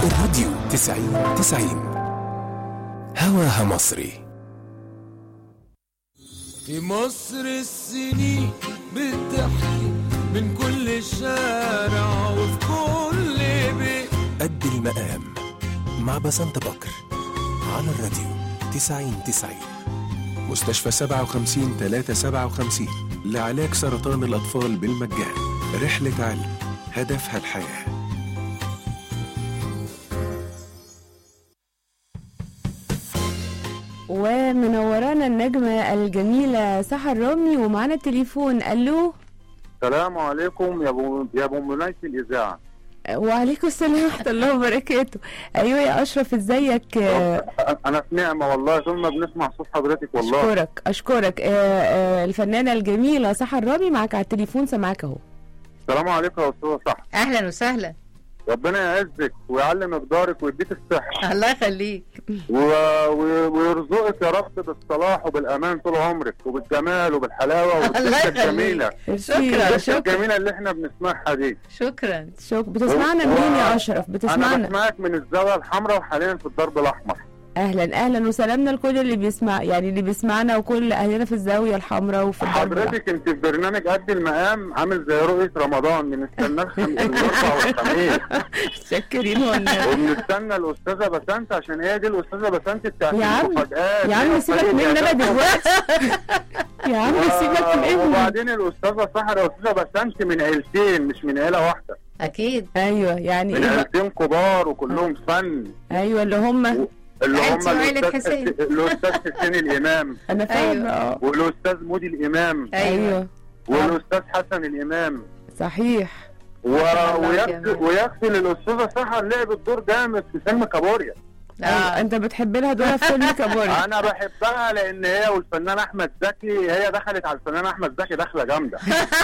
الراديو تسعين تسعين هواها مصري في مصر السنين بتحكي من كل شارع وفي كل بيت قد المقام مع بسنت بكر على الراديو تسعين تسعين مستشفى سبعة وخمسين تلاتة سبعة وخمسين لعلاج سرطان الأطفال بالمجان رحلة علم هدفها الحياه ومنورانا النجمة الجميلة سحر رامي ومعانا التليفون الو السلام عليكم يا ابو يا ابو مناية الاذاعه وعليكم السلام ورحمة الله وبركاته ايوه يا اشرف ازيك آه، انا في نعمه والله ثم بنسمع صوت حضرتك والله اشكرك اشكرك آه، آه، الفنانة الجميلة سحر رامي معاك على التليفون سامعاك اهو السلام عليكم يا استاذه صح اهلا وسهلا ربنا يعزك ويعلم مقدارك ويديك الصحه الله يخليك و... و... ويرزقك يا رب بالصلاح وبالامان طول عمرك وبالجمال وبالحلاوه الله والسكه يخليك. الجميله شكرا السكه شكرا الجميله اللي احنا بنسمعها دي شكرا شوك بتسمعنا منين يا اشرف انا بتسمعنا بسمعك من الزاويه الحمراء وحاليا في الدرب الاحمر اهلا اهلا وسلامنا لكل اللي بيسمع يعني اللي بيسمعنا وكل اهلنا في الزاوية الحمراء وفي الدرب الأحمر. حضرتك انت في برنامج قد المقام عامل زي رؤيه رمضان بنستناه الخم- الاربع والخميس متشكرين والله وبنستنى الاستاذه بسنت عشان هي دي الاستاذه بسنت بتاعت يا عم- المفاجآت يا عم سيبك مني انا دلوقتي يا عم سيبك مني وبعدين الاستاذه سحر يا استاذه بسنت من عيلتين مش من عيله واحده اكيد ايوه يعني من ايه بقى؟ عيلتين كبار وكلهم فن ايوه اللي هم اللي هم عيلتي وعيلة الاستاذ حسين. الاستاذ حسين الامام انا فاهمه اه والاستاذ مودي الامام ايوه والاستاذ حسن الامام صحيح و... الله ويكفي جميل. ويكفي للاستاذه سحر لعبت دور جامد في فيلم كابوريا أيوة. اه انت بتحب لها دورها في فيلم كابوري انا بحبها لان هي والفنان احمد زكي هي دخلت على الفنان احمد زكي دخله جامده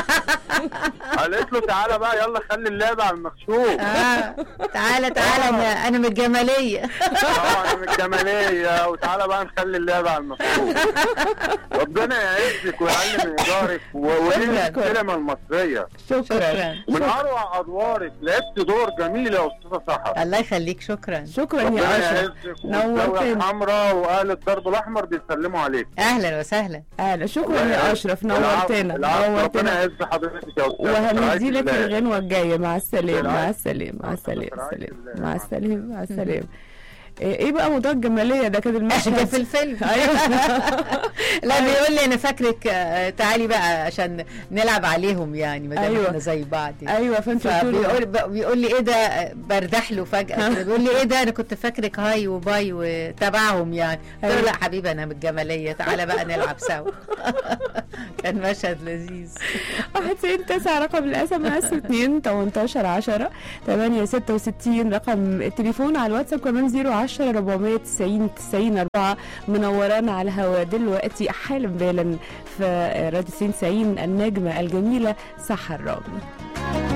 قالت له تعالى بقى يلا خلي اللعبه على المكشوف اه تعالى تعالى انا انا من الجماليه اه انا من الجماليه وتعالى بقى نخلي اللعبه على المكشوف ربنا يعزك ويعلم ايجارك و- وليه شكراً. السينما المصريه شكرا شكرا ومن اروع ادوارك لعبت دور جميل يا استاذه سحر الله يخليك شكرا شكرا ربنا يا اشرف يعزك نورتني. والزاويه الحمراء واهل الدرب الاحمر بيسلموا عليك اهلا وسهلا اهلا شكرا يا اشرف نورتنا العفو، ربنا نورتنا يعز حضرتك يا استاذ وهندي لك برعاية الله. الغنوة الجاية مع السلامة مع برعاية- السلامة مع السلامة برعاية السلامة الله. مع السلامة مع السلامة ايه إيه بقى موضوع الجمالية ده كان ده المشهد في الفيلم ايوه لا بيقول لي انا فاكرك آه، تعالي بقى عشان نلعب عليهم يعني ما دام أيوة. احنا زي بعض يعني. ايوه فانت قلت له فبيقول بيقول لي ايه ده آه، بردح له فجاه كده. بيقول لي ايه ده انا كنت فاكرك هاي وباي وتبعهم يعني قلت له أيوة. لا حبيبي انا من الجماليه تعالى بقى نلعب سوا كان مشهد لذيذ واحد تسعين تسعة رقم الاس ام اس 2 18 10 8 66 رقم التليفون على الواتساب كمان 010 490 90 4 منورانا على الهوا دلوقتي حالا بالا في راديو 90 النجمة الجميلة سحر رامي